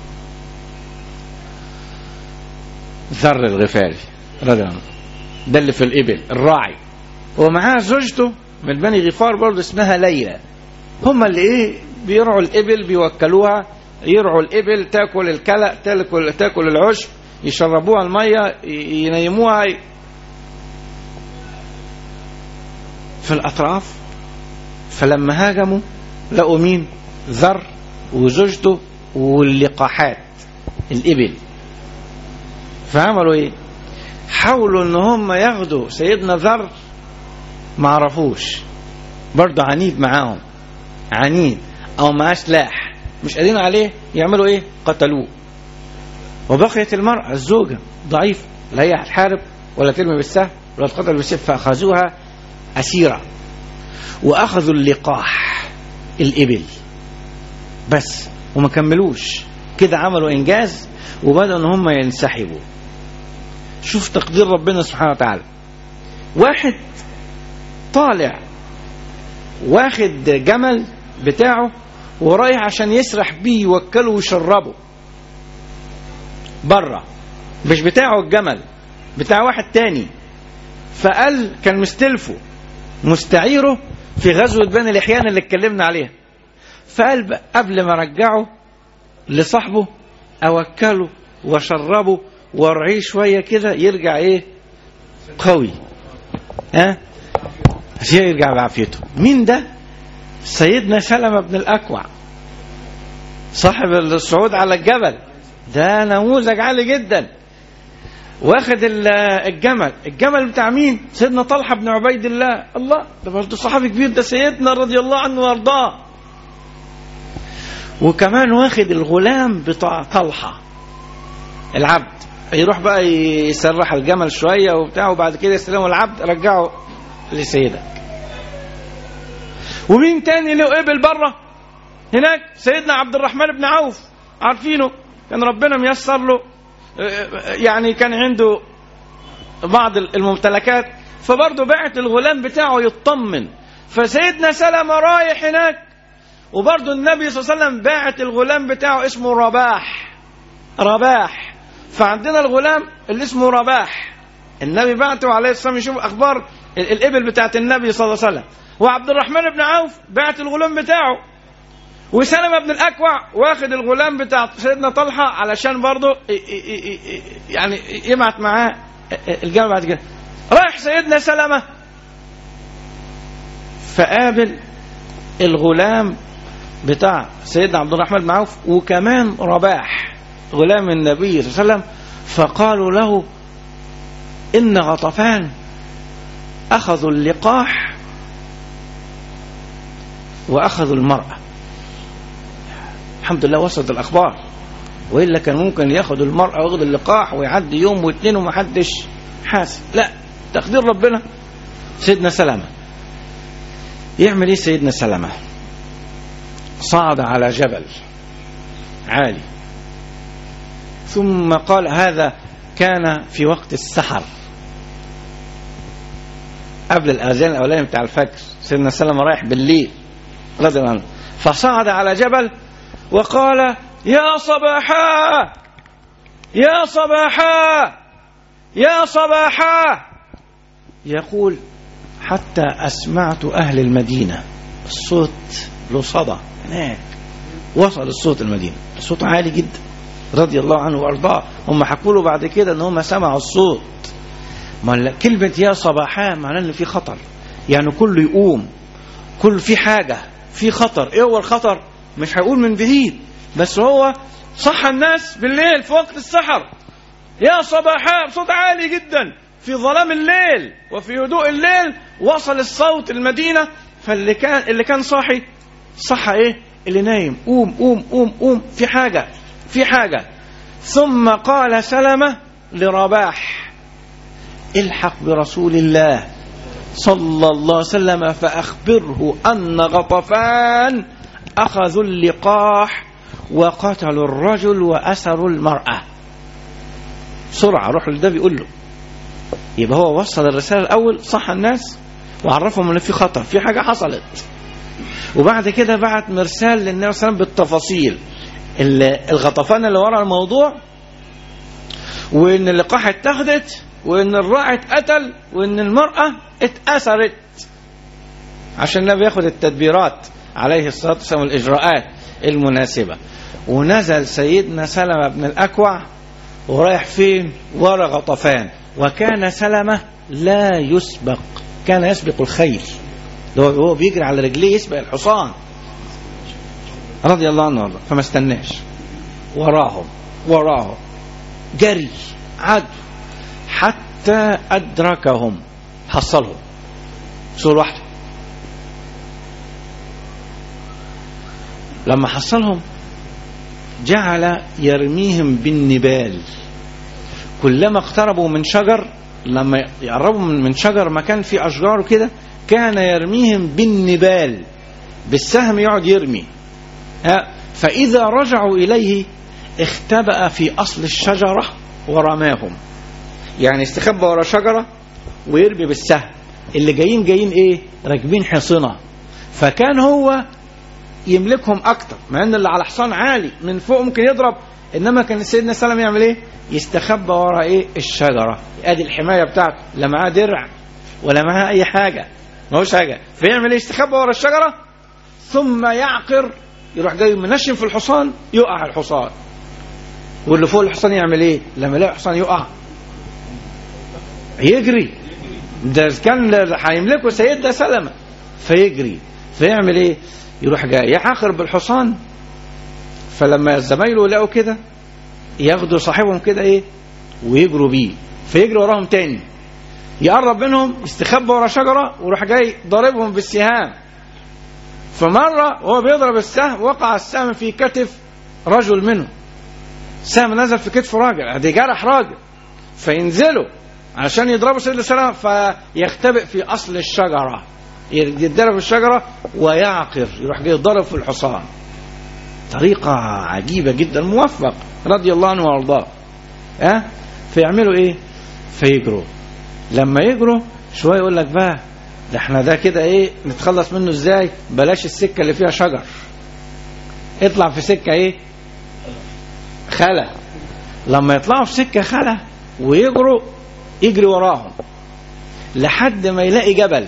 ذر الغفاري رضي الله عنه ده اللي في الإبل الراعي ومعاه زوجته من بني غفار برضه اسمها ليلى هم اللي ايه بيرعوا الابل بيوكلوها يرعوا الابل تاكل الكلأ تاكل تاكل العشب يشربوها الميه ي- ينيموها ي- في الاطراف فلما هاجموا لقوا مين ذر وزوجته واللقاحات الابل فعملوا ايه حاولوا ان هم ياخدوا سيدنا ذر ما عرفوش برضه عنيد معاهم عنيد او معاه سلاح مش قادرين عليه يعملوا ايه قتلوه وبقيت المرأة الزوجة ضعيفة لا هي هتحارب ولا ترمي بالسهم ولا تقتل بالسيف فأخذوها أسيرة وأخذوا اللقاح الإبل بس وما كملوش كده عملوا إنجاز وبدأوا إن هم ينسحبوا شوف تقدير ربنا سبحانه وتعالى واحد طالع واخد جمل بتاعه ورايح عشان يسرح بيه يوكله ويشربه بره مش بتاعه الجمل بتاع واحد تاني فقال كان مستلفه مستعيره في غزوة بني الإحيان اللي اتكلمنا عليها فقال بقى قبل ما رجعه لصاحبه أوكله وأشربه وارعيه شوية كده يرجع إيه قوي ها عشان يرجع بعافيته مين ده سيدنا سلمة بن الأكوع صاحب الصعود على الجبل ده نموذج عالي جدا واخد ال- الجمل الجمل بتاع مين سيدنا طلحة بن عبيد الله الله ده برضه صحابي كبير ده سيدنا رضي الله عنه وارضاه وكمان واخد الغلام بتاع طلحة العبد يروح بقى يسرح الجمل شوية وبتاع وبعد كده يستلموا العبد رجعه لسيدك ومين تاني له قبل بره هناك سيدنا عبد الرحمن بن عوف عارفينه كان ربنا ميسر له يعني كان عنده بعض الممتلكات فبرضه بعت الغلام بتاعه يطمن فسيدنا سلمة رايح هناك وبرضه النبي صلى الله عليه وسلم باعت الغلام بتاعه اسمه رباح رباح فعندنا الغلام اللي اسمه رباح النبي بعته عليه الصلاه والسلام يشوف اخبار ال- الابل بتاعت النبي صلى الله عليه وسلم وعبد الرحمن بن عوف بعت الغلام بتاعه وسلمة بن الأكوع واخد الغلام بتاع سيدنا طلحة علشان برضه ي- ي- ي- يعني يبعت معاه الجمل بعد كده رايح سيدنا سلمة فقابل الغلام بتاع سيدنا عبد الرحمن بن عوف وكمان رباح غلام النبي صلى الله عليه وسلم فقالوا له إن غطفان أخذوا اللقاح وأخذوا المرأة الحمد لله وصلت الأخبار وإلا كان ممكن ياخد المرأة وياخد اللقاح ويعدي يوم واثنين ومحدش حاسب لا تقدير ربنا سيدنا سلامة يعمل ايه سيدنا سلامة صعد على جبل عالي ثم قال هذا كان في وقت السحر قبل الأذان الأولاني بتاع الفجر سيدنا سلمة رايح بالليل رضي الله عنه فصعد على جبل وقال يا صباحا يا صباحا يا صباحا يقول حتى أسمعت أهل المدينة الصوت له صدى هناك وصل الصوت المدينة الصوت عالي جدا رضي الله عنه وارضاه هم حكوا له بعد كده ان هم سمعوا الصوت ما لا- كلمة يا صباحا معناه ان في خطر يعني كله يقوم كل في حاجة في خطر ايه هو الخطر مش هيقول من بعيد بس هو صح الناس بالليل في وقت السحر يا صباحا بصوت عالي جدا في ظلام الليل وفي هدوء الليل وصل الصوت المدينة فاللي كان اللي كان صاحي صحى ايه اللي نايم قوم قوم قوم قوم في حاجة في حاجة ثم قال سلمة لرباح الحق برسول الله صلى الله عليه وسلم فأخبره أن غطفان أخذوا اللقاح وقتلوا الرجل وأسروا المرأة بسرعة روح لده بيقول له يبقى هو وصل الرسالة الأول صح الناس وعرفهم إن في خطر في حاجة حصلت وبعد كده بعت مرسال للنبي صلى الله عليه وسلم بالتفاصيل ال- الغطفان اللي ورا الموضوع وإن اللقاح اتخذت وإن الراعي اتقتل وإن المرأة اتأثرت عشان النبي ياخد التدبيرات عليه الصلاة والسلام والإجراءات المناسبة ونزل سيدنا سلمة بن الأكوع ورايح فين ورا غطفان وكان سلمة لا يسبق كان يسبق الخيل اللي هو هو بيجري على رجليه يسبق الحصان رضي الله عنه وارضاه فما استناش وراهم وراهم جري عد حتى أدركهم حصلهم سور واحدة لما حصلهم جعل يرميهم بالنبال كلما اقتربوا من شجر لما يقربوا من من شجر مكان فيه أشجار كده كان يرميهم بالنبال بالسهم يقعد يرمي ها فإذا رجعوا إليه اختبأ في أصل الشجرة ورماهم يعني استخبى ورا شجرة ويرمي بالسهم اللي جايين جايين ايه راكبين حصنة فكان هو يملكهم اكتر مع ان اللي على حصان عالي من فوق ممكن يضرب انما كان سيدنا سلم يعمل ايه يستخبى ورا ايه الشجره ادي الحمايه بتاعته لا معاه درع ولا معاه اي حاجه ما هوش حاجه فيعمل ايه يستخبى ورا الشجره ثم يعقر يروح جاي منشن في الحصان يقع الحصان واللي فوق الحصان يعمل ايه لما يلاقي الحصان يقع يجري ده كان هيملكه سيدنا سلمة فيجري فيعمل ايه يروح جاي يعاقر بالحصان فلما زمايله يلاقوا كده ياخدوا صاحبهم كده ايه ويجروا بيه فيجري وراهم تاني يقرب منهم يستخبى ورا شجرة ويروح جاي ضاربهم بالسهام فمرة وهو بيضرب السهم وقع السهم في كتف رجل منهم سهم نزل في كتف راجل دي جرح راجل فينزلوا عشان يضربوا سيدنا سلمة فيختبئ في أصل الشجرة يتضرب في الشجرة ويعقر يروح جاي يضرب في الحصان طريقة عجيبة جدا موفق رضي الله عنه وارضاه ها فيعملوا ايه فيجروا لما يجروا شوية يقول لك بقى ده احنا ده كده ايه نتخلص منه ازاي بلاش السكة اللي فيها شجر اطلع في سكة ايه خلا لما يطلعوا في سكة خلا ويجروا يجري وراهم لحد ما يلاقي جبل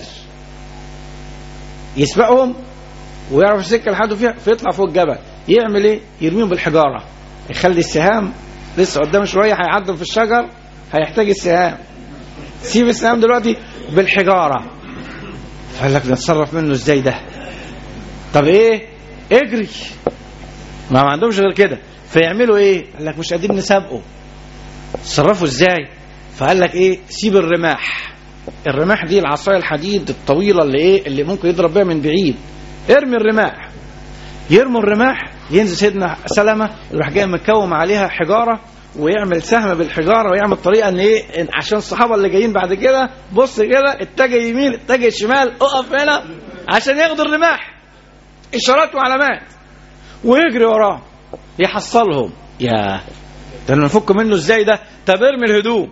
يسبقهم ويعرف السكه لحد فيها فيطلع فوق الجبل يعمل ايه يرميهم بالحجاره يخلي السهام لسه قدام شويه هيعدوا في الشجر هيحتاج السهام سيب السهام دلوقتي بالحجاره فقال لك نتصرف منه ازاي ده طب ايه اجري ما, ما عندهمش غير كده فيعملوا ايه قال لك مش قادرين نسابقه تصرفوا ازاي فقال لك ايه سيب الرماح الرماح دي العصايه الحديد الطويله اللي ايه اللي ممكن يضرب بيها من بعيد ارمي الرماح يرموا الرماح ينزل سيدنا سلمة يروح جاي مكوم عليها حجارة ويعمل سهم بالحجارة ويعمل طريقة ان ايه إن عشان الصحابة اللي جايين بعد كده بص كده اتجه يمين اتجه شمال اقف هنا عشان ياخدوا الرماح اشارات وعلامات ويجري وراه يحصلهم يا ده نفك منه ازاي ده طب ارمي الهدوم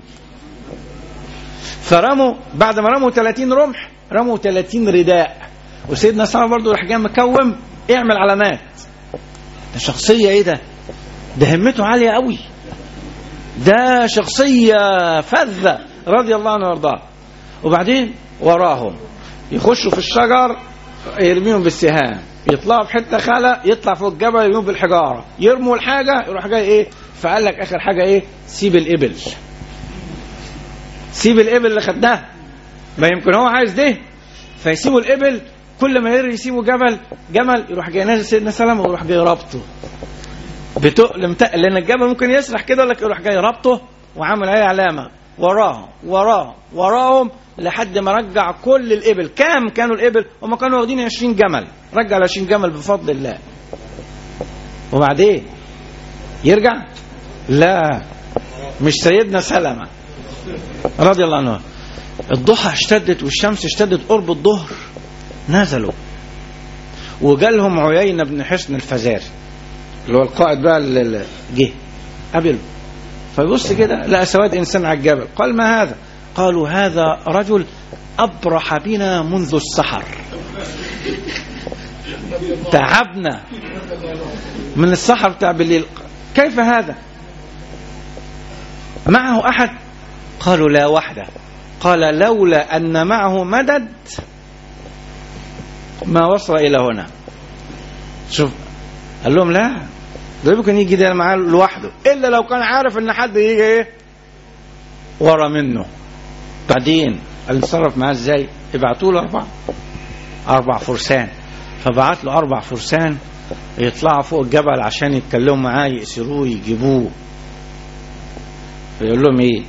فرموا بعد ما رموا 30 رمح رموا 30 رداء وسيدنا سلمة برضه راح جاي مكوم اعمل علامات ده شخصية ايه ده ده همته عالية قوي ده شخصية فذة رضي الله عنه وارضاه وبعدين وراهم يخشوا في الشجر يرميهم بالسهام يطلعوا في حته خلا يطلع فوق الجبل يرميهم بالحجاره يرموا الحاجه يروح جاي ايه فقال لك اخر حاجه ايه سيب الابل سيب الابل اللي خدناها ما يمكن هو عايز ده فيسيبوا الابل كل ما يري يسيبوا جبل جمل يروح جاي نازل سيدنا سلمة ويروح جاي رابطه بتقل متقل لان الجبل ممكن يسرح كده لك يروح جاي رابطه وعامل عليه علامه وراهم وراهم وراهم لحد ما رجع كل الابل كام كانوا الابل هم كانوا واخدين 20 جمل رجع ال 20 جمل بفضل الله وبعدين يرجع لا مش سيدنا سلمة رضي الله عنه الضحى اشتدت والشمس اشتدت قرب الظهر نزلوا وجالهم عيينة بن حصن الفزاري اللي هو القائد بقى اللي جه قابله فيبص كده لقى سواد انسان على الجبل قال ما هذا قالوا هذا رجل ابرح بنا منذ السحر تعبنا من السحر بتاع بالليل كيف هذا معه احد قالوا لا وحده قال لولا ان معه مدد ما وصل الى هنا شوف قال لهم لا ده يمكن يجي ده معاه لوحده الا لو كان عارف ان حد يجي ايه ورا منه بعدين قال نتصرف معاه ازاي ابعتوا له اربعه اربع فرسان فبعت له اربع فرسان يطلعوا فوق الجبل عشان يتكلموا معاه يأسروه يجيبوه فيقول لهم ايه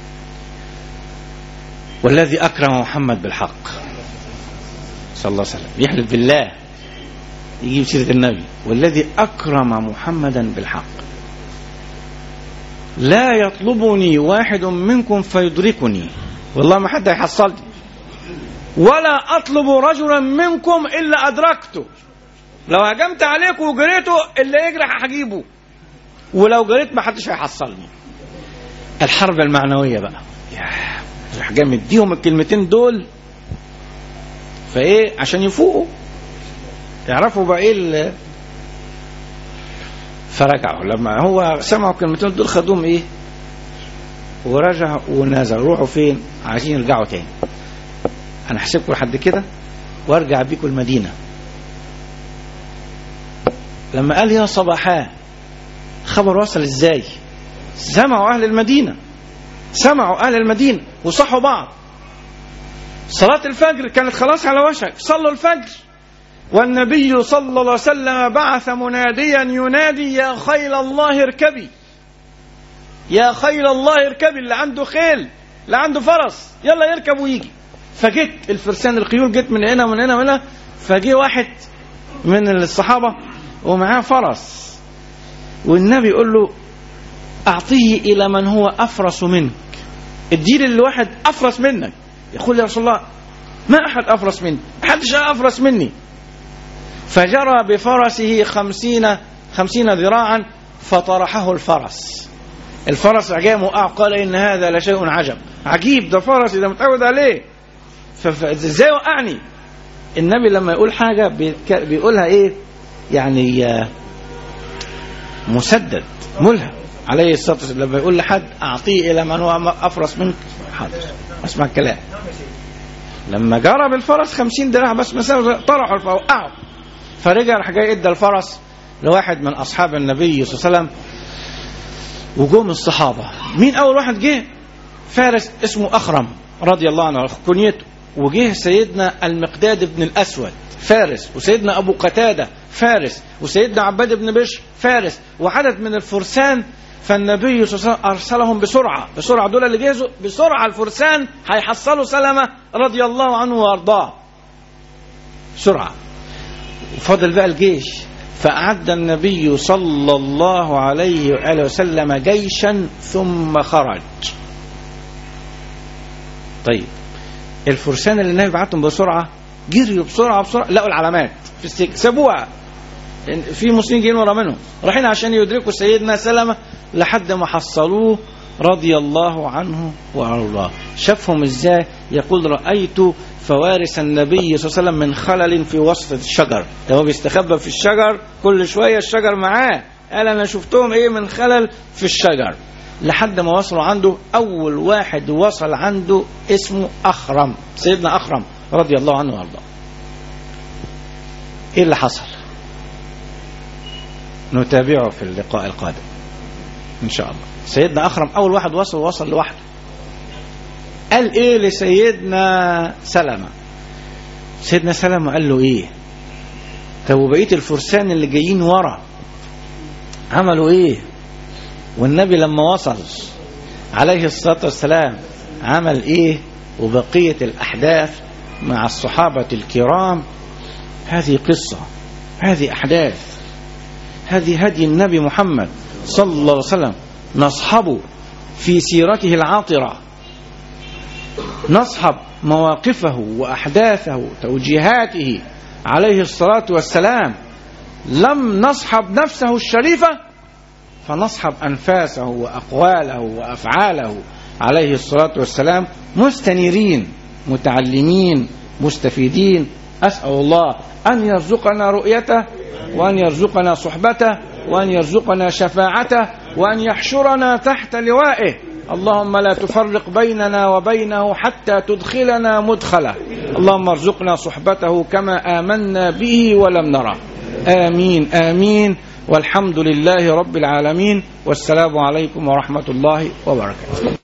والذي اكرم محمد بالحق صلى الله عليه وسلم يحلف بالله يجيب سيرة النبي والذي أكرم محمدا بالحق لا يطلبني واحد منكم فيدركني والله ما حد هيحصلني ولا أطلب رجلا منكم إلا أدركته لو هجمت عليكم وجريته اللي يجري هجيبه ولو جريت ما حدش هيحصلني الحرب المعنوية بقى راح جاي مديهم الكلمتين دول فايه عشان يفوقوا يعرفوا بقى ايه ال- فرجعوا لما هو سمعوا الكلمتين دول خدوهم ايه ورجعوا ونزلوا روحوا فين عايزين يرجعوا تاني انا هسيبكم لحد كده وارجع بيكم المدينه لما قال يا صباحا خبر وصل ازاي سمعوا اهل المدينه سمعوا اهل المدينه وصحوا بعض صلاة الفجر كانت خلاص على وشك صلوا الفجر والنبي صلى الله عليه وسلم بعث مناديا ينادي يا خيل الله اركبي يا خيل الله اركبي اللي عنده خيل اللي عنده فرس يلا يركب ويجي فجت الفرسان الخيول جت من هنا ومن هنا ومن هنا فجه واحد من الصحابة ومعاه فرس والنبي يقول له أعطيه إلى من هو أفرس منك اديه للواحد أفرس منك يقول يا رسول الله ما أحد أفرس مني أحدش أفرس مني فجرى بفرسه خمسين خمسين ذراعا فطرحه الفرس الفرس جاء وقع قال إن هذا لشيء عجب عجيب ده فرسي ده متعود عليه فازاي وقعني النبي لما يقول حاجة بيتك- بيقولها ايه يعني آه، مسدد ملهم عليه الصلاة والسلام لما يقول لحد أعطيه إلى من هو أفرس منك حاضر اسمع الكلام لما جرى بالفرس خمسين دراع بس مسافة طرحوا فوقعوا فرجع راح جاي ادى الفرس لواحد من أصحاب النبي صلى الله عليه وسلم وجوم الصحابة مين أول واحد جه فارس اسمه أخرم رضي الله عنه كنيته وجه سيدنا المقداد بن الأسود فارس وسيدنا أبو قتادة فارس وسيدنا عباد بن بشر فارس وعدد من الفرسان فالنبي صلى الله عليه وسلم أرسلهم بسرعة بسرعة دول اللي جهزوا بسرعة الفرسان هيحصلوا سلمة رضي الله عنه وأرضاه سرعة وفضل بقى الجيش فأعد النبي صلى الله عليه وآله وسلم جيشا ثم خرج طيب الفرسان اللي النبي بعتهم بسرعة جريوا بسرعة بسرعة لقوا العلامات في السجن سابوها في مسلمين جايين ورا منهم رايحين عشان يدركوا سيدنا سلمة لحد ما حصلوه رضي الله عنه وارضاه شافهم ازاي يقول رأيت فوارس النبي صلى الله عليه وسلم من خلل في وسط الشجر ده هو بيستخبى في الشجر كل شوية الشجر معاه قال انا شفتهم ايه من خلل في الشجر لحد ما وصلوا عنده اول واحد وصل عنده اسمه اخرم سيدنا اخرم رضي الله عنه وارضاه ايه اللي حصل نتابعه في اللقاء القادم ان شاء الله سيدنا اخرم اول واحد وصل وصل لوحده قال ايه لسيدنا سلمة سيدنا سلمة قال له ايه طب وبقيه الفرسان اللي جايين ورا عملوا ايه والنبي لما وصل عليه الصلاة والسلام عمل ايه وبقية الاحداث مع الصحابة الكرام هذه قصة هذه احداث هذه هدي النبي محمد صلى الله عليه وسلم نصحب في سيرته العاطرة نصحب مواقفه وأحداثه توجيهاته عليه الصلاة والسلام لم نصحب نفسه الشريفة فنصحب أنفاسه وأقواله وأفعاله عليه الصلاة والسلام مستنيرين متعلمين مستفيدين أسأل الله أن يرزقنا رؤيته وأن يرزقنا صحبته وأن يرزقنا شفاعته وأن يحشرنا تحت لوائه اللهم لا تفرق بيننا وبينه حتى تدخلنا مدخله اللهم ارزقنا صحبته كما آمنا به ولم نره آمين آمين والحمد لله رب العالمين والسلام عليكم ورحمة الله وبركاته